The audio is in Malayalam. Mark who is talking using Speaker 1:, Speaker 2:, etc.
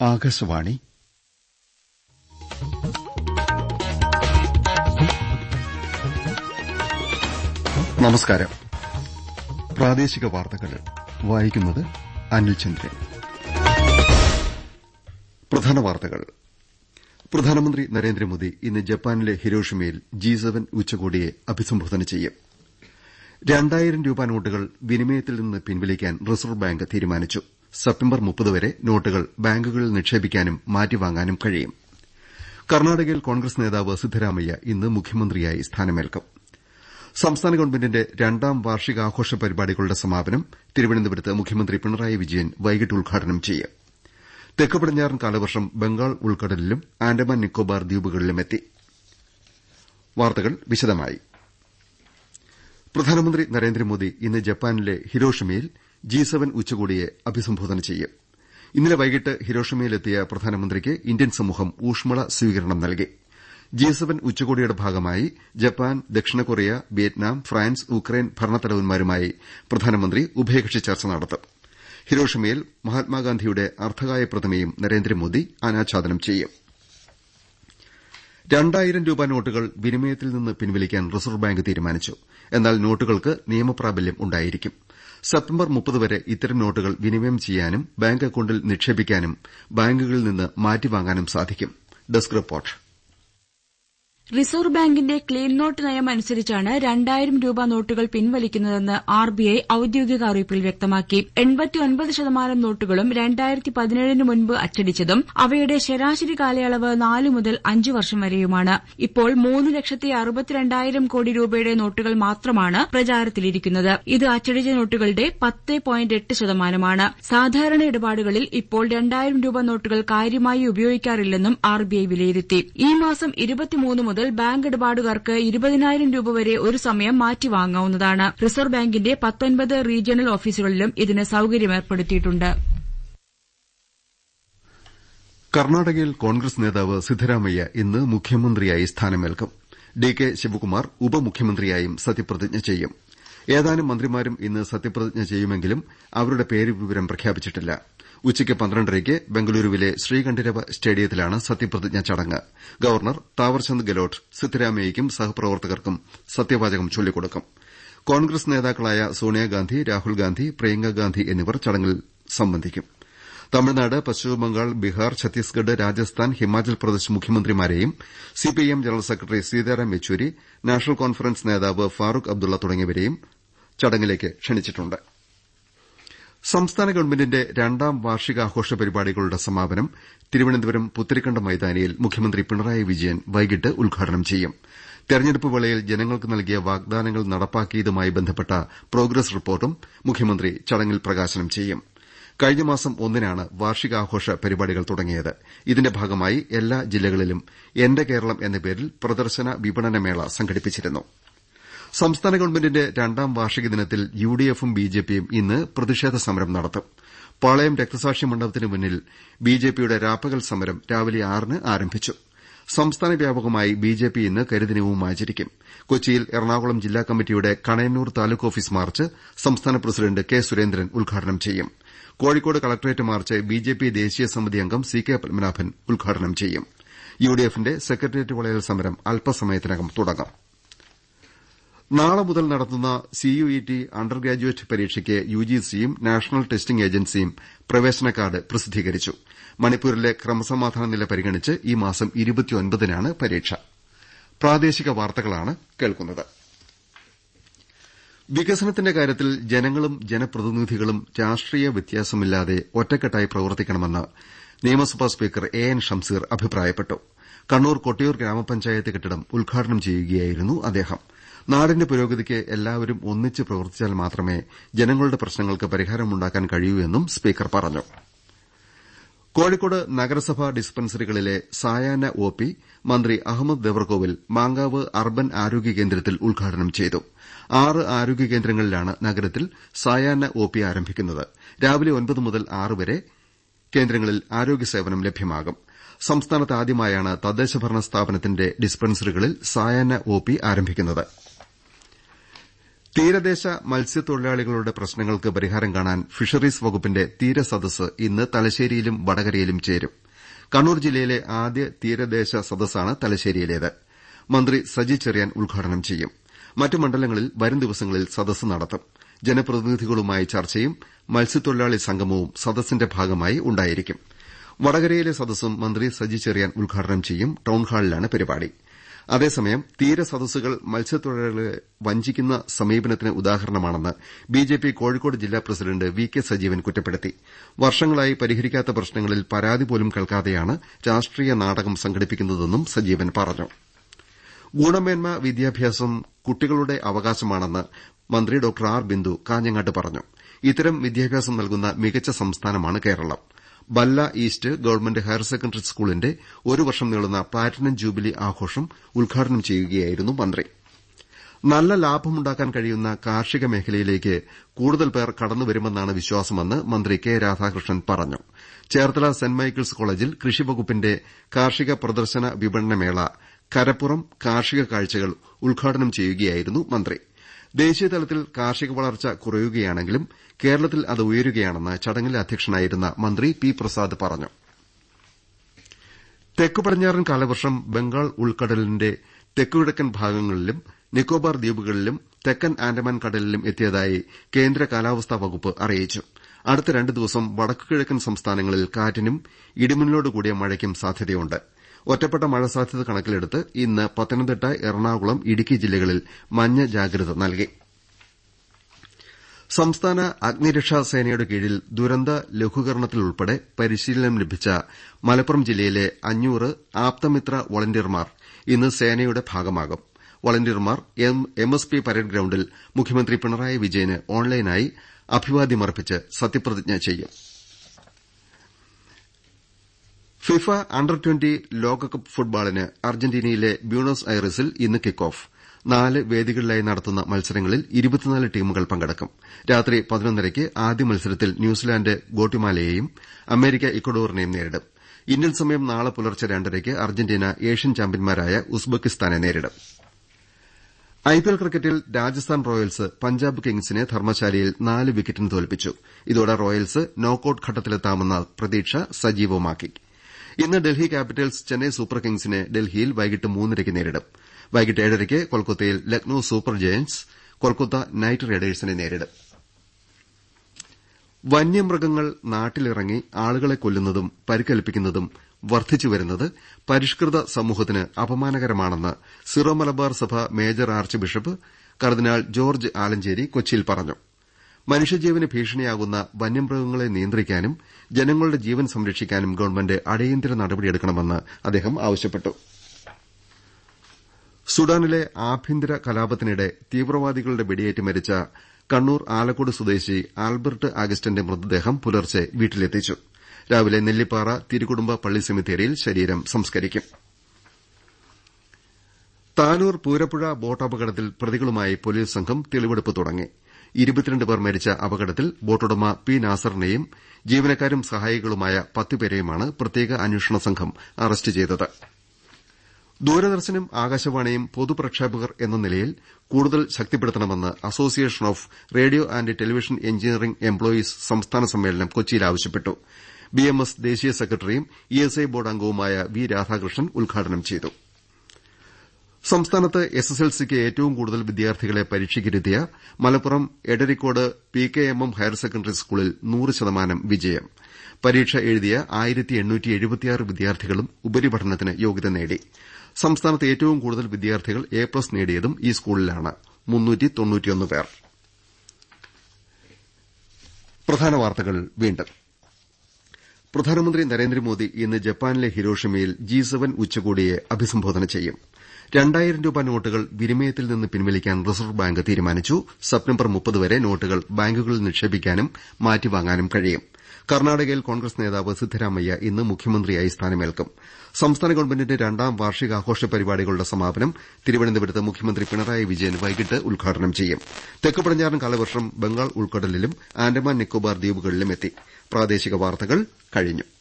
Speaker 1: ആകാശവാണി നമസ്കാരം പ്രാദേശിക വാർത്തകൾ വായിക്കുന്നത് അനിൽ ചന്ദ്രൻ പ്രധാന വാർത്തകൾ പ്രധാനമന്ത്രി നരേന്ദ്രമോദി ഇന്ന് ജപ്പാനിലെ ഹിരോഷിമയിൽ ജി സെവൻ ഉച്ചകോടിയെ അഭിസംബോധന ചെയ്യും രണ്ടായിരം രൂപ നോട്ടുകൾ വിനിമയത്തിൽ നിന്ന് പിൻവലിക്കാൻ റിസർവ് ബാങ്ക് തീരുമാനിച്ചു സെപ്റ്റംബർ മുപ്പത് വരെ നോട്ടുകൾ ബാങ്കുകളിൽ നിക്ഷേപിക്കാനും മാറ്റിവാങ്ങാനും കഴിയും കർണാടകയിൽ കോൺഗ്രസ് നേതാവ് സിദ്ധരാമയ്യ ഇന്ന് മുഖ്യമന്ത്രിയായി സ്ഥാനമേൽക്കും സംസ്ഥാന ഗവൺമെന്റിന്റെ രണ്ടാം വാർഷികാഘോഷ പരിപാടികളുടെ സമാപനം തിരുവനന്തപുരത്ത് മുഖ്യമന്ത്രി പിണറായി വിജയൻ വൈകിട്ട് ഉദ്ഘാടനം ചെയ്യും തെക്ക് പടിഞ്ഞാറൻ കാലവർഷം ബംഗാൾ ഉൾക്കടലിലും ആൻഡമാൻ നിക്കോബാർ ദ്വീപുകളിലുമെത്തി വാർത്തകൾ വിശദമായി പ്രധാനമന്ത്രി നരേന്ദ്രമോദി ഇന്ന് ജപ്പാനിലെ ഹിരോഷിമയിൽ ജി സെവൻ ഉച്ചകോടിയെ അഭിസംബോധന ചെയ്യും ഇന്നലെ വൈകിട്ട് ഹിരോഷിമയിലെത്തിയ പ്രധാനമന്ത്രിക്ക് ഇന്ത്യൻ സമൂഹം ഊഷ്മള സ്വീകരണം നൽകി ജി സെവൻ ഉച്ചകോടിയുടെ ഭാഗമായി ജപ്പാൻ ദക്ഷിണ കൊറിയ വിയറ്റ്നാം ഫ്രാൻസ് ഉക്രൈൻ ഭരണത്തലവന്മാരുമായി പ്രധാനമന്ത്രി ഉഭയകക്ഷി ചർച്ച നടത്തും ഹിരോഷിമയിൽ മഹാത്മാഗാന്ധിയുടെ അർദ്ധകായ പ്രതിമയും നരേന്ദ്രമോദി അനാച്ഛാദനം ചെയ്യും രണ്ടായിരം രൂപ നോട്ടുകൾ വിനിമയത്തിൽ നിന്ന് പിൻവലിക്കാൻ റിസർവ് ബാങ്ക് തീരുമാനിച്ചു എന്നാൽ നോട്ടുകൾക്ക് നിയമപ്രാബല്യം ഉണ്ടായിരിക്കും സെപ്റ്റംബർ മുപ്പത് വരെ ഇത്തരം നോട്ടുകൾ വിനിമയം ചെയ്യാനും ബാങ്ക് അക്കൌണ്ടിൽ നിക്ഷേപിക്കാനും ബാങ്കുകളിൽ നിന്ന് മാറ്റിവാങ്ങാനും സാധിക്കും ഡെസ്ക് റിപ്പോർട്ട്
Speaker 2: റിസർവ് ബാങ്കിന്റെ ക്ലീൻ നോട്ട് നയം അനുസരിച്ചാണ് രണ്ടായിരം രൂപ നോട്ടുകൾ പിൻവലിക്കുന്നതെന്ന് ആർ ബി ഐ ഔദ്യോഗിക അറിയിപ്പിൽ വ്യക്തമാക്കി എൺപത്തിയൊൻപത് ശതമാനം നോട്ടുകളും രണ്ടായിരത്തി പതിനേഴിന് മുൻപ് അച്ചടിച്ചതും അവയുടെ ശരാശരി കാലയളവ് നാല് മുതൽ അഞ്ച് വർഷം വരെയുമാണ് ഇപ്പോൾ മൂന്ന് ലക്ഷത്തി അറുപത്തിരണ്ടായിരം കോടി രൂപയുടെ നോട്ടുകൾ മാത്രമാണ് പ്രചാരത്തിലിരിക്കുന്നത് ഇത് അച്ചടിച്ച നോട്ടുകളുടെ പത്ത് പോയിന്റ് എട്ട് ശതമാനമാണ് സാധാരണ ഇടപാടുകളിൽ ഇപ്പോൾ രണ്ടായിരം രൂപ നോട്ടുകൾ കാര്യമായി ഉപയോഗിക്കാറില്ലെന്നും ആർ ബി ഐ വിലയിരുത്തി ഈ മാസം ഇരുപത്തിമൂന്ന് മുതൽ ബാങ്ക് ഇടപാടുകാർക്ക് ഇരുപതിനായിരം രൂപ വരെ ഒരു സമയം മാറ്റി വാങ്ങാവുന്നതാണ് റിസർവ് ബാങ്കിന്റെ പത്തൊൻപത് റീജിയണൽ ഓഫീസുകളിലും ഇതിന് സൌകര്യമേർപ്പെടുത്തിയിട്ടുണ്ട്
Speaker 1: കർണാടകയിൽ കോൺഗ്രസ് നേതാവ് സിദ്ധരാമയ്യ ഇന്ന് മുഖ്യമന്ത്രിയായി സ്ഥാനമേൽക്കും ഡി കെ ശിവകുമാർ ഉപമുഖ്യമന്ത്രിയായും സത്യപ്രതിജ്ഞ ചെയ്യും ഏതാനും മന്ത്രിമാരും ഇന്ന് സത്യപ്രതിജ്ഞ ചെയ്യുമെങ്കിലും അവരുടെ പേര് വിവരം പ്രഖ്യാപിച്ചിട്ടില്ല ഉച്ചയ്ക്ക് പന്ത്രണ്ടരയ്ക്ക് ബംഗളൂരുവിലെ ശ്രീകണ്ഠരവ സ്റ്റേഡിയത്തിലാണ് സത്യപ്രതിജ്ഞ ചടങ്ങ് ഗവർണർ താവർചന്ദ് ഗെലോട്ട് സിദ്ധരാമയ്യയ്ക്കും സഹപ്രവർത്തകർക്കും സത്യവാചകം ചൊല്ലിക്കൊടുക്കും കോൺഗ്രസ് നേതാക്കളായ സോണിയാഗാന്ധി രാഹുൽഗാന്ധി പ്രിയങ്കാഗാന്ധി എന്നിവർ ചടങ്ങിൽ സംബന്ധിക്കും തമിഴ്നാട് പശ്ചിമബംഗാൾ ബീഹാർ ഛത്തീസ്ഗഡ് രാജസ്ഥാൻ ഹിമാചൽ പ്രദേശ് മുഖ്യമന്ത്രിമാരെയും C P I M general secretary Sitaram Yechury National Conference നേതാവ് ഫാറൂഖ് അബ്ദുള്ള തുടങ്ങിയവരെയും ചടങ്ങിലേക്ക് ക്ഷണിച്ചിട്ടുണ്ട് സംസ്ഥാന ഗവൺമെന്റിന്റെ രണ്ടാം വാർഷികാഘോഷ പരിപാടികളുടെ സമാപനം തിരുവനന്തപുരം പുത്തരിക്കണ്ട മൈതാനിയിൽ മുഖ്യമന്ത്രി പിണറായി വിജയൻ വൈകിട്ട് ഉദ്ഘാടനം ചെയ്യും തെരഞ്ഞെടുപ്പ് വേളയിൽ ജനങ്ങൾക്ക് നൽകിയ വാഗ്ദാനങ്ങൾ നടപ്പാക്കിയതുമായി ബന്ധപ്പെട്ട പ്രോഗ്രസ് റിപ്പോർട്ടും മുഖ്യമന്ത്രി ചടങ്ങിൽ പ്രകാശനം ചെയ്യും കഴിഞ്ഞ മാസം ഒന്നിനാണ് വാർഷികാഘോഷ പരിപാടികൾ തുടങ്ങിയത് ഇതിന്റെ ഭാഗമായി എല്ലാ ജില്ലകളിലും എന്റെ കേരളം എന്ന പേരിൽ പ്രദർശന വിപണന മേള സംഘടിപ്പിച്ചിരുന്നു സംസ്ഥാന ഗവൺമെന്റിന്റെ രണ്ടാം വാർഷിക ദിനത്തിൽ യുഡിഎഫും ബിജെപിയും ഇന്ന് പ്രതിഷേധ സമരം നടത്തും പാളയം രക്തസാക്ഷി മണ്ഡപത്തിന് മുന്നിൽ ബിജെപിയുടെ രാപ്പകൽ സമരം രാവിലെ ആറിന് ആരംഭിച്ചു സംസ്ഥാന വ്യാപകമായി ബിജെപി ഇന്ന് കരിദിനവും ആചരിക്കും കൊച്ചിയിൽ എറണാകുളം ജില്ലാ കമ്മിറ്റിയുടെ കണയന്നൂർ താലൂക്ക് ഓഫീസ് മാർച്ച് സംസ്ഥാന പ്രസിഡന്റ് കെ സുരേന്ദ്രൻ ഉദ്ഘാടനം ചെയ്യും കോഴിക്കോട് കളക്ടറേറ്റ് മാർച്ച് ബിജെപി ദേശീയ സമിതി അംഗം സി കെ പത്മനാഭൻ ഉദ്ഘാടനം ചെയ്യും യുഡിഎഫിന്റെ സെക്രട്ടേറിയറ്റ് വളയൽ സമരം അല്പസമയത്തിനകം തുടങ്ങും നാളെ മുതൽ നടത്തുന്ന സിയുഇടി അണ്ടർ ഗ്രാജുവേറ്റ് പരീക്ഷയ്ക്ക് യുജിസിയും നാഷണൽ ടെസ്റ്റിംഗ് ഏജൻസിയും പ്രവേശന കാർഡ് പ്രസിദ്ധീകരിച്ചു മണിപ്പൂരിലെ ക്രമസമാധാന നില പരിഗണിച്ച് ഈ മാസം നാണ് പരീക്ഷ വികസനത്തിന്റെ കാര്യത്തിൽ ജനങ്ങളും ജനപ്രതിനിധികളും രാഷ്ട്രീയ വ്യത്യാസമില്ലാതെ ഒറ്റക്കെട്ടായി പ്രവർത്തിക്കണമെന്ന് നിയമസഭാ സ്പീക്കർ എ എൻ ഷംസീർ അഭിപ്രായപ്പെട്ടു കണ്ണൂർ കൊട്ടിയൂർ ഗ്രാമപഞ്ചായത്ത് കെട്ടിടം ഉദ്ഘാടനം ചെയ്യുകയായിരുന്നു അദ്ദേഹം നാടിന്റെ പുരോഗതിക്ക് എല്ലാവരും ഒന്നിച്ച് പ്രവർത്തിച്ചാൽ മാത്രമേ ജനങ്ങളുടെ പ്രശ്നങ്ങൾക്ക് പരിഹാരമുണ്ടാക്കാൻ കഴിയൂ എന്നും സ്പീക്കർ പറഞ്ഞു കോഴിക്കോട് നഗരസഭാ ഡിസ്പെൻസറികളിലെ സായാഹ്ന ഒ പി മന്ത്രി അഹമ്മദ് ദേവർകോവിൽ മാങ്കാവ് അർബൻ ആരോഗ്യ കേന്ദ്രത്തിൽ ഉദ്ഘാടനം ചെയ്തു ആറ് ആരോഗ്യ കേന്ദ്രങ്ങളിലാണ് നഗരത്തിൽ സായാഹ്ന ഒ പി ആരംഭിക്കുന്നത് രാവിലെ ഒൻപത് മുതൽ ആറ് വരെ കേന്ദ്രങ്ങളിൽ ആരോഗ്യ സേവനം ലഭ്യമാകും സംസ്ഥാനത്ത് ആദ്യമായാണ് തദ്ദേശഭരണ സ്ഥാപനത്തിന്റെ ഡിസ്പെൻസറികളിൽ സായാഹ്ന ഒ പി ആരംഭിക്കുന്നത് തീരദേശ മത്സ്യത്തൊഴിലാളികളുടെ പ്രശ്നങ്ങൾക്ക് പരിഹാരം കാണാൻ ഫിഷറീസ് വകുപ്പിന്റെ തീരസദസ്സ് ഇന്ന് തലശ്ശേരിയിലും വടകരയിലും ചേരും കണ്ണൂർ ജില്ലയിലെ ആദ്യ തീരദേശ സദസ്സാണ് തലശ്ശേരിയിലേത് മന്ത്രി സജി ചെറിയാൻ ഉദ്ഘാടനം ചെയ്യും മറ്റ് മണ്ഡലങ്ങളിൽ വരും ദിവസങ്ങളിൽ സദസ്സ് നടത്തും ജനപ്രതിനിധികളുമായി ചർച്ചയും മത്സ്യത്തൊഴിലാളി സംഗമവും സദസ്സിന്റെ ഭാഗമായി ഉണ്ടായിരിക്കും വടകരയിലെ സദസ്സും മന്ത്രി സജി ചെറിയാൻ ഉദ്ഘാടനം ചെയ്യും ടൌൺഹാളിലാണ് പരിപാടി അതേസമയം തീരസദസ്സുകൾ മത്സ്യത്തൊഴിലാളികളെ വഞ്ചിക്കുന്ന സമീപനത്തിന് ഉദാഹരണമാണെന്ന് ബിജെപി കോഴിക്കോട് ജില്ലാ പ്രസിഡന്റ് വി കെ സജീവൻ കുറ്റപ്പെടുത്തി വർഷങ്ങളായി പരിഹരിക്കാത്ത പ്രശ്നങ്ങളിൽ പരാതി പോലും കേൾക്കാതെയാണ് രാഷ്ട്രീയ നാടകം സംഘടിപ്പിക്കുന്നതെന്നും സജീവൻ പറഞ്ഞു ഗുണമേന്മ വിദ്യാഭ്യാസം കുട്ടികളുടെ അവകാശമാണെന്ന് മന്ത്രി ഡോക്ടർ ആർ ബിന്ദു കാഞ്ഞങ്ങാട്ട് പറഞ്ഞു ഇത്തരം വിദ്യാഭ്യാസം നൽകുന്ന മികച്ച സംസ്ഥാനമാണ് Keralam Balla east government higher secondary സ്കൂളിന്റെ ഒരു വർഷം നീളുന്ന പ്ലാറ്റിനം ജൂബിലി ആഘോഷം ഉദ്ഘാടനം ചെയ്യുകയായിരുന്നു മന്ത്രി നല്ല ലാഭമുണ്ടാക്കാൻ കഴിയുന്ന കാർഷിക മേഖലയിലേക്ക് കൂടുതൽ പേർ കടന്നുവരുമെന്നാണ് വിശ്വാസമെന്ന് മന്ത്രി കെ രാധാകൃഷ്ണൻ പറഞ്ഞു ചേർത്തല സെന്റ് മൈക്കിൾസ് കോളേജിൽ കൃഷിവകുപ്പിന്റെ കാർഷിക പ്രദർശന വിപണനമേള കരപ്പുറം കാർഷിക കാഴ്ചകൾ ഉദ്ഘാടനം ചെയ്യുകയായിരുന്നു മന്ത്രി ദേശീയതലത്തിൽ കാർഷിക വളർച്ച കുറയുകയാണെങ്കിലും കേരളത്തിൽ അത് ഉയരുകയാണെന്ന് ചടങ്ങിൽ അധ്യക്ഷനായിരുന്ന മന്ത്രി പി പ്രസാദ് പറഞ്ഞു തെക്കു പടിഞ്ഞാറൻ കാലവർഷം ബംഗാൾ ഉൾക്കടലിന്റെ തെക്കുകിഴക്കൻ ഭാഗങ്ങളിലും നിക്കോബാർ ദ്വീപുകളിലും തെക്കൻ ആൻഡമാൻ കടലിലും എത്തിയതായി കേന്ദ്ര കാലാവസ്ഥാ വകുപ്പ് അറിയിച്ചു അടുത്ത രണ്ട് ദിവസം വടക്കുകിഴക്കൻ സംസ്ഥാനങ്ങളിൽ കാറ്റിനും ഇടിമിന്നലോടുകൂടിയ മഴയ്ക്കും സാധ്യതയുണ്ട് ഒറ്റപ്പെട്ട മഴ സാധ്യത കണക്കിലെടുത്ത് ഇന്ന് പത്തനംതിട്ട എറണാകുളം ഇടുക്കി ജില്ലകളിൽ മഞ്ഞ ജാഗ്രത നൽകി സംസ്ഥാന അഗ്നിരക്ഷാ സേനയുടെ കീഴിൽ ദുരന്ത ലഘൂകരണത്തിലുൾപ്പെടെ പരിശീലനം ലഭിച്ച മലപ്പുറം ജില്ലയിലെ അഞ്ഞൂറ് ആപ്തമിത്ര വളണ്ടിയർമാർ ഇന്ന് സേനയുടെ ഭാഗമാകും വളണ്ടിയർമാർ എം എസ് പി പരേഡ് ഗ്രൌണ്ടിൽ മുഖ്യമന്ത്രി പിണറായി വിജയന് ഓൺലൈനായി അഭിവാദ്യമർപ്പിച്ച് സത്യപ്രതിജ്ഞ ചെയ്യും ഫിഫ അണ്ടർ ട്വന്റി ലോകകപ്പ് ഫുട്ബോളിന് അർജന്റീനയിലെ ബ്യൂണസ് ഐറിസിൽ ഇന്ന് കിക്ക് ഓഫ് നാല് വേദികളിലായി നടത്തുന്ന മത്സരങ്ങളിൽ ഇരുപത്തിനാല് ടീമുകൾ പങ്കെടുക്കും രാത്രി പതിനൊന്നരയ്ക്ക് ആദ്യ മത്സരത്തിൽ ന്യൂസിലാന്റ് ഗോട്ടിമാലയെയും അമേരിക്ക ഇക്വഡോറിനെയും നേരിടും ഇന്ത്യൻ സമയം നാളെ പുലർച്ചെ രണ്ടരയ്ക്ക് അർജന്റീന ഏഷ്യൻ ചാമ്പ്യന്മാരായ ഉസ്ബെക്കിസ്ഥാനെ നേരിടും ഐപിഎൽ ക്രിക്കറ്റിൽ രാജസ്ഥാൻ റോയൽസ് പഞ്ചാബ് കിങ്സിനെ ധർമ്മശാലയിൽ നാല് വിക്കറ്റിന് തോൽപ്പിച്ചു ഇതോടെ റോയൽസ് നോക്കൌട്ട് ഘട്ടത്തിലെത്താമെന്ന പ്രതീക്ഷ സജീവമാക്കി ഇന്ന് ഡൽഹി ക്യാപിറ്റൽസ് ചെന്നൈ സൂപ്പർ കിങ്സിനെ ഡൽഹിയിൽ വൈകിട്ട് മൂന്നരയ്ക്ക് നേരിടും വൈകിട്ട് ഏഴരയ്ക്ക് കൊൽക്കത്തയിൽ Lucknow super giants Kolkata knight റൈഡേഴ്സിനെ നേരിടും വന്യമൃഗങ്ങൾ നാട്ടിലിറങ്ങി ആളുകളെ കൊല്ലുന്നതും പരിക്കേൽപ്പിക്കുന്നതും വർദ്ധിച്ചുവരുന്നത് പരിഷ്കൃത സമൂഹത്തിന് അപമാനകരമാണെന്ന് സിറോ മലബാർ സഭ മേജർ ആർച്ച് ബിഷപ്പ് കർദിനാൾ ജോർജ് ആലഞ്ചേരി കൊച്ചിയിൽ പറഞ്ഞു മനുഷ്യജീവന് ഭീഷണിയാകുന്ന വന്യമൃഗങ്ങളെ നിയന്ത്രിക്കാനും ജനങ്ങളുടെ ജീവൻ സംരക്ഷിക്കാനും ഗവൺമെന്റ് അടിയന്തര നടപടിയെടുക്കണമെന്ന് അദ്ദേഹം ആവശ്യപ്പെട്ടു സുഡാനിലെ ആഭ്യന്തര കലാപത്തിനിടെ തീവ്രവാദികളുടെ വെടിയേറ്റ് മരിച്ച കണ്ണൂർ ആലക്കോട് സ്വദേശി ആൽബർട്ട് അഗസ്റ്റിന്റെ മൃതദേഹം പുലർച്ചെ വീട്ടിലെത്തിച്ചു രാവിലെ നെല്ലിപ്പാറ തിരുകുടുംബ പള്ളി സെമിത്തേരിയിൽ ശരീരം സംസ്കരിക്കും താനൂർ പൂരപ്പുഴ ബോട്ടപകടത്തിൽ പ്രതികളുമായി പോലീസ് സംഘം തെളിവെടുപ്പ് തുടങ്ങി ഇരുപത്തിരണ്ട് പേർ മരിച്ച അപകടത്തിൽ ബോട്ടുടമ പി നാസറിനെയും ജീവനക്കാരും സഹായികളുമായ പത്തുപേരെയുമാണ് പ്രത്യേക അന്വേഷണ സംഘം അറസ്റ്റ് ചെയ്തത് ദൂരദർശനും ആകാശവാണിയും പൊതുപ്രക്ഷേപകർ എന്ന നിലയിൽ കൂടുതൽ ശക്തിപ്പെടുത്തണമെന്ന് association of radio and television engineering employees സംസ്ഥാന സമ്മേളനം കൊച്ചിയിൽ ആവശ്യപ്പെട്ടു ബിഎംഎസ് ദേശീയ സെക്രട്ടറിയും ഇഎസ്ഐ ബോർഡ് അംഗവുമായ വി രാധാകൃഷ്ണൻ ഉദ്ഘാടനം ചെയ്തു സംസ്ഥാനത്ത് എസ്എസ്എൽസിക്ക് ഏറ്റവും കൂടുതൽ വിദ്യാർത്ഥികളെ പരീക്ഷയ്ക്കിരുത്തിയ Malappuram Edarikode P K M M higher secondary സ്കൂളിൽ നൂറ് ശതമാനം വിജയം പരീക്ഷ എഴുതിയ വിദ്യാർത്ഥികളും ഉപരിപഠനത്തിന് യോഗ്യത നേടി സംസ്ഥാനത്ത് ഏറ്റവും കൂടുതൽ വിദ്യാർത്ഥികൾ എ പ്ലസ് നേടിയതും ഈ സ്കൂളിലാണ് പേർ പ്രധാന വാർത്തകൾ വീണ്ടും പ്രധാനമന്ത്രി നരേന്ദ്രമോദി ഇന്ന് ജപ്പാനിലെ ഹിരോഷിമയിൽ ജി സെവൻ ഉച്ചകോടിയെ അഭിസംബോധന ചെയ്യും രണ്ടായിരം രൂപ നോട്ടുകൾ വിനിമയത്തിൽ നിന്ന് പിൻവലിക്കാൻ റിസർവ് ബാങ്ക് തീരുമാനിച്ചു സെപ്റ്റംബർ മുപ്പത് വരെ നോട്ടുകൾ ബാങ്കുകളിൽ നിക്ഷേപിക്കാനും മാറ്റിവാങ്ങാനും കഴിയും കർണാടകയിൽ കോൺഗ്രസ് നേതാവ് സിദ്ധരാമയ്യ ഇന്ന് മുഖ്യമന്ത്രിയായി സ്ഥാനമേൽക്കും സംസ്ഥാന ഗവൺമെന്റിന്റെ രണ്ടാം വാർഷികാഘോഷ പരിപാടികളുടെ സമാപനം തിരുവനന്തപുരത്ത് മുഖ്യമന്ത്രി പിണറായി വിജയൻ വൈകിട്ട് ഉദ്ഘാടനം ചെയ്യും തെക്ക് പടിഞ്ഞാറൻ കാലവർഷം ബംഗാൾ ഉൾക്കടലിലും ആൻഡമാൻ നിക്കോബാർ ദ്വീപുകളിലും എത്തി